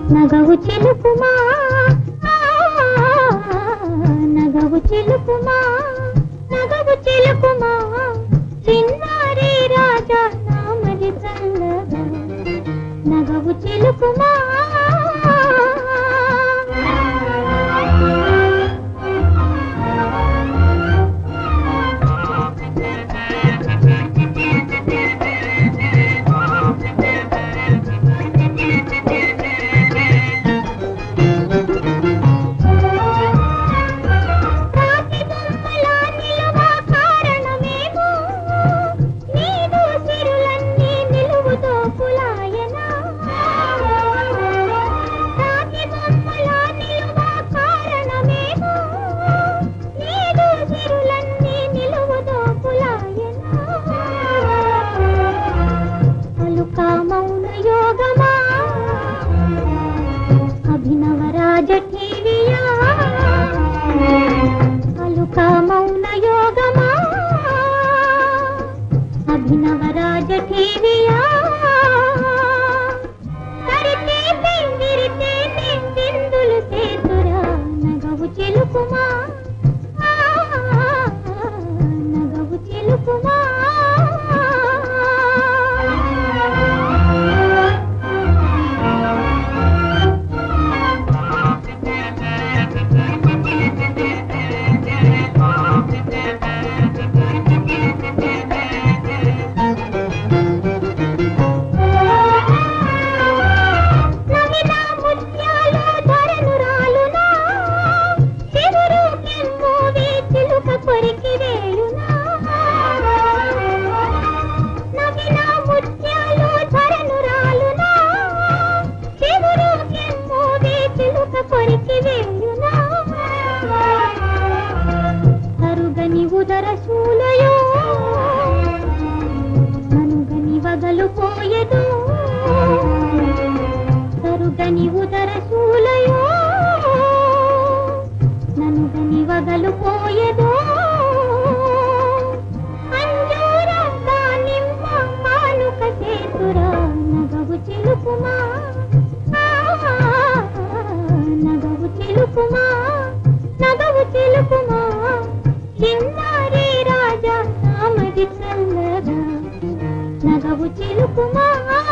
నగవు చిలుకుమా ఆ, నగవు చిలుకుమా నగవు చిలుకుమా చిన్నారి రాజా నామది చల్లగా నగవు చిలుకుమా రాతి బొమ్మలా నిలువా కారణమేమో నీదు సిరులన్నీ నిలువుతో పులాయనా రాతి బొమ్మలా నిలువా కారణమేమో నీదు సిరులన్నీ నిలువుతో పులాయనా పలుకా మౌన యోగమా అభినవ రాజ ఠీవియా అలుక మౌన యోగమా అభినవ రాజ ఠీవియా కరితే పెంగిరితే నిందులు సేతురా నగవు చిలుకుమా ఆ, నగవు చిలుకుమా నవిన ముత్యాలు ధరను రాలునా చిగురు కెమ్మోవి చిలుక కొరికి వేయునా నవిన ముత్యాలు ధరను రాలునా చిగురు కెమ్మోవి చిలుక కొరికి వేయునా తరుగని ఉదర శూలయో మనుగని వగలు పోయదు తరుగని ఉదర శూలయో ననుగని వగలు పోయదో అంజూర దానిమ్మ మానుక సేతురా నగవు చిలుకుమా ఆ, నగవు చిలుకుమా నగవు చిలుకుమా చిన్నారి రాజా నామది చల్లగా నగవు చిలుకుమా